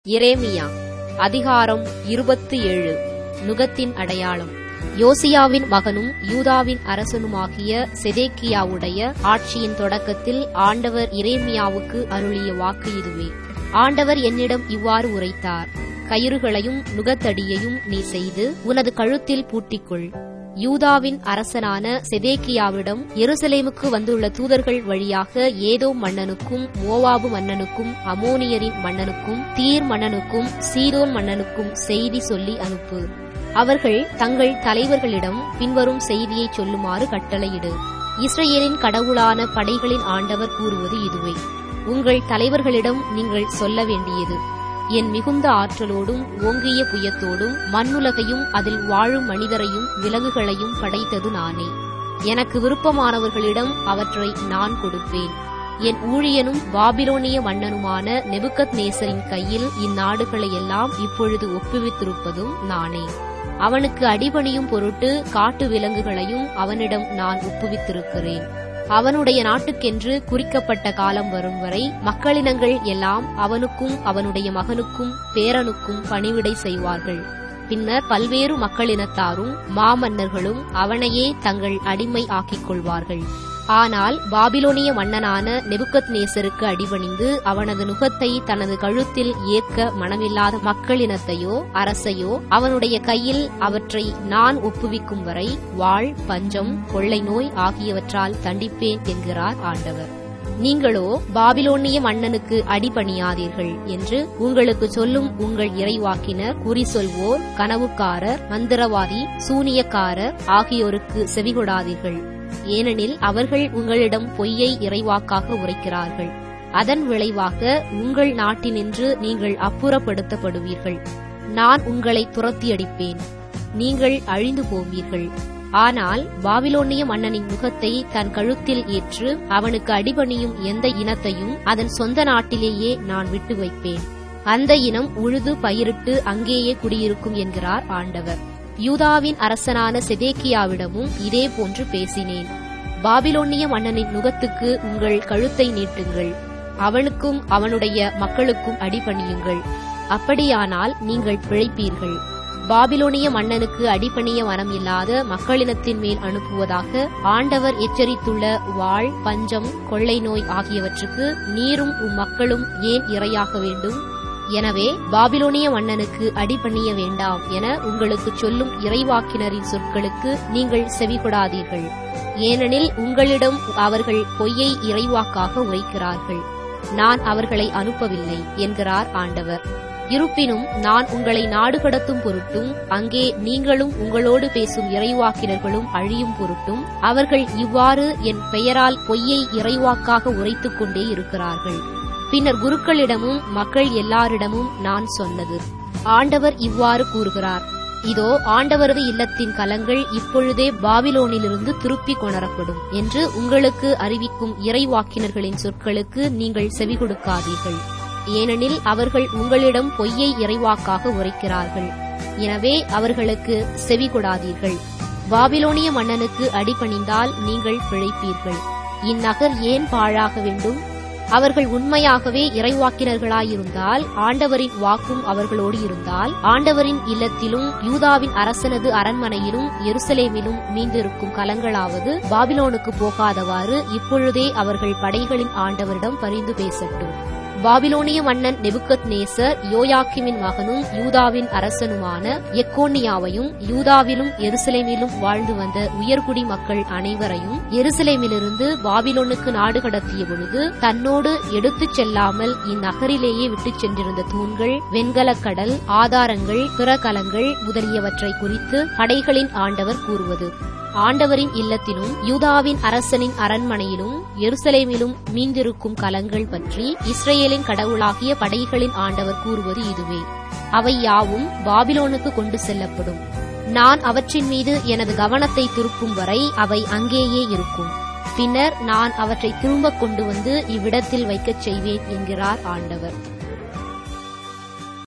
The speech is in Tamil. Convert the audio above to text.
எரேமியா அதிகாரம் இருபத்து ஏழு நுகத்தின் அடையாளம் யோசியாவின் மகனும் யூதாவின் அரசனுமாகிய செதேக்கியாவுடைய ஆட்சியின் தொடக்கத்தில் ஆண்டவர் எரேமியாவுக்கு அருளிய வாக்கு இதுவே ஆண்டவர் என்னிடம் இவ்வாறு உரைத்தார் கயிறுகளையும் நுகத்தடியையும் நீ செய்து உனது கழுத்தில் பூட்டிக்கொள் யூதாவின் அரசனான செதேக்கியாவிடம் எருசலேமுக்கு வந்துள்ள தூதர்கள் வழியாக ஏதோ மன்னனுக்கும் மோவாபு மன்னனுக்கும் அமோனியரின் மன்னனுக்கும் தீர் மன்னனுக்கும் சீதோன் மன்னனுக்கும் செய்தி சொல்லி அனுப்பு அவர்கள் தங்கள் தலைவர்களிடம் பின்வரும் செய்தியை சொல்லுமாறு கட்டளையிடு இஸ்ரேலின் கடவுளான படைகளின் ஆண்டவர் கூறுவது இதுவே உங்கள் தலைவர்களிடம் நீங்கள் சொல்ல வேண்டியது என் மிகுந்த ஆற்றலோடும் ஓங்கிய புயத்தோடும் மண்ணுலகையும் அதில் வாழும் மனிதரையும் விலங்குகளையும் படைத்தது நானே எனக்கு விருப்பமானவர்களிடம் அவற்றை நான் கொடுப்பேன் என் ஊழியனும் பாபிலோனிய மன்னனுமான நெபுக்கத் நேசரின் கையில் இந்நாடுகளை எல்லாம் இப்பொழுது ஒப்புவித்திருப்பதும் நானே அவனுக்கு அடிபணியும் பொருட்டு காட்டு விலங்குகளையும் அவனிடம் நான் ஒப்புவித்திருக்கிறேன் அவனுடைய நாட்டுக்கென்று குறிக்கப்பட்ட காலம் வரும் வரை மக்களினங்கள் எல்லாம் அவனுக்கும் அவனுடைய மகனுக்கும் பேரனுக்கும் பணிவிடை செய்வார்கள் பின்னர் பல்வேறு மக்களினத்தாரும் மாமன்னர்களும் அவனையே தங்கள் அடிமை ஆக்கிக் கொள்வார்கள் ஆனால் பாபிலோனிய மன்னனான நெபுக்கத் நேசருக்கு அடிபணிந்து அவனது நுகத்தை தனது கழுத்தில் ஏற்க மனமில்லாத மக்களினத்தையோ அரசையோ அவனுடைய கையில் அவற்றை நான் ஒப்புவிக்கும் வரை வாழ் பஞ்சம் கொள்ளை நோய் ஆகியவற்றால் தண்டிப்பேன் என்கிறார் ஆண்டவர் நீங்களோ பாபிலோனிய மன்னனுக்கு அடிபணியாதீர்கள் என்று உங்களுக்கு சொல்லும் உங்கள் இறைவாக்கினர் குறி சொல்வோர் கனவுக்காரர் மந்திரவாதி சூனியக்காரர் ஆகியோருக்கு செவிகொடாதீர்கள் ஏனெனில் அவர்கள் உங்களிடம் பொய்யை இறைவாக்காக உரைக்கிறார்கள் அதன் விளைவாக உங்கள் நாட்டினின்று நீங்கள் அப்புறப்படுத்தப்படுவீர்கள் நான் உங்களை துரத்தியடிப்பேன் நீங்கள் அழிந்து போவீர்கள் ஆனால் பாபிலோனிய மன்னனின் முகத்தை தன் கழுத்தில் ஏற்று அவனுக்கு அடிபணியும் எந்த இனத்தையும் அதன் சொந்த நாட்டிலேயே நான் விட்டு வைப்பேன் அந்த இனம் உழுது பயிரிட்டு அங்கேயே குடியிருக்கும் என்கிறார் ஆண்டவர் யூதாவின் அரசனான செதேக்கியாவிடமும் இதே போன்று பேசினேன் பாபிலோனிய மன்னனின் நுகத்துக்கு உங்கள் கழுத்தை நீட்டுங்கள் அவனுக்கும் அவனுடைய மக்களுக்கும் அடிபணியுங்கள் அப்படியானால் நீங்கள் பிழைப்பீர்கள் பாபிலோனிய மன்னனுக்கு அடிபணிய மனம் இல்லாத மக்களினத்தின் மேல் அனுப்புவதாக ஆண்டவர் எச்சரித்துள்ள வாழ் பஞ்சம் கொள்ளை நோய் ஆகியவற்றுக்கு நீரும் உம் மக்களும் ஏன் இரையாக வேண்டும் எனவே பாபிலோனிய மன்னனுக்கு அடிபணிய வேண்டாம் என உங்களுக்கு சொல்லும் இறைவாக்கினரின் சொற்களுக்கு நீங்கள் செவிகொடாதீர்கள் ஏனெனில் உங்களிடம் அவர்கள் பொய்யை இறைவாக்காக உரைக்கிறார்கள் நான் அவர்களை அனுப்பவில்லை என்கிறார் ஆண்டவர் இருப்பினும் நான் உங்களை நாடு கடத்தும் பொருட்டும் அங்கே நீங்களும் உங்களோடு பேசும் இறைவாக்கினர்களும் அழியும் பொருட்டும் அவர்கள் இவ்வாறு என் பெயரால் பொய்யை இறைவாக்காக உரைத்துக் கொண்டே இருக்கிறார்கள் பின்னர் குருக்களிடமும் மக்கள் எல்லாரிடமும் நான் சொன்னது ஆண்டவர் இவ்வாறு கூறுகிறார் இதோ ஆண்டவரது இல்லத்தின் கலங்கள் இப்பொழுதே பாபிலோனிலிருந்து திருப்பி கொணரப்படும் என்று உங்களுக்கு அறிவிக்கும் இறைவாக்கினர்களின் சொற்களுக்கு நீங்கள் செவி கொடுக்காதீர்கள் ஏனெனில் அவர்கள் உங்களிடம் பொய்யை இறைவாக்காக உரைக்கிறார்கள் எனவே அவர்களுக்கு செவி கொடாதீர்கள் பாபிலோனிய மன்னனுக்கு அடிபணிந்தால் நீங்கள் பிழைப்பீர்கள் இந்நகர் ஏன் பாழாக வேண்டும் அவர்கள் உண்மையாகவே இறைவாக்கினர்களாயிருந்தால் ஆண்டவரின் வாக்கும் அவர்களோடு இருந்தால் ஆண்டவரின் இல்லத்திலும் யூதாவின் அரசனது அரண்மனையிலும் எருசலேமிலும் மீந்திருக்கும் கலங்களாவது பாபிலோனுக்கு போகாதவாறு இப்பொழுதே அவர்கள் படைகளின் ஆண்டவரிடம் பரிந்து பேசட்டும் பாபிலோனிய மன்னன் நெபுக்கத் நேசர் யோயாக்கிமின் மகனும் யூதாவின் அரசனுமான எக்கோனியாவையும் யூதாவிலும் எருசலேமிலும் வாழ்ந்து வந்த உயர்குடி மக்கள் அனைவரையும் எருசலேமிலிருந்து பாபிலோனுக்கு நாடு கடத்திய பொழுது தன்னோடு எடுத்துச் செல்லாமல் இந்நகரிலேயே விட்டுச் சென்றிருந்த தூண்கள் வெண்கலக் கடல் ஆதாரங்கள் பிறகலங்கள் முதலியவற்றை குறித்து படைகளின் ஆண்டவர் கூறுவது ஆண்டவரின் இல்லத்திலும் யூதாவின் அரசனின் அரண்மனையிலும் எருசலேமிலும் மீந்திருக்கும் கலங்கள் பற்றி இஸ்ரேலின் கடவுளாகிய படைகளின் ஆண்டவர் கூறுவது இதுவே அவை யாவும் பாபிலோனுக்கு கொண்டு செல்லப்படும் நான் அவற்றின் மீது எனது கவனத்தை திருப்பும் வரை அவை அங்கேயே இருக்கும் பின்னர் நான் அவற்றை திரும்ப கொண்டு வந்து இவ்விடத்தில் வைக்கச் செய்வேன் என்கிறார் ஆண்டவர்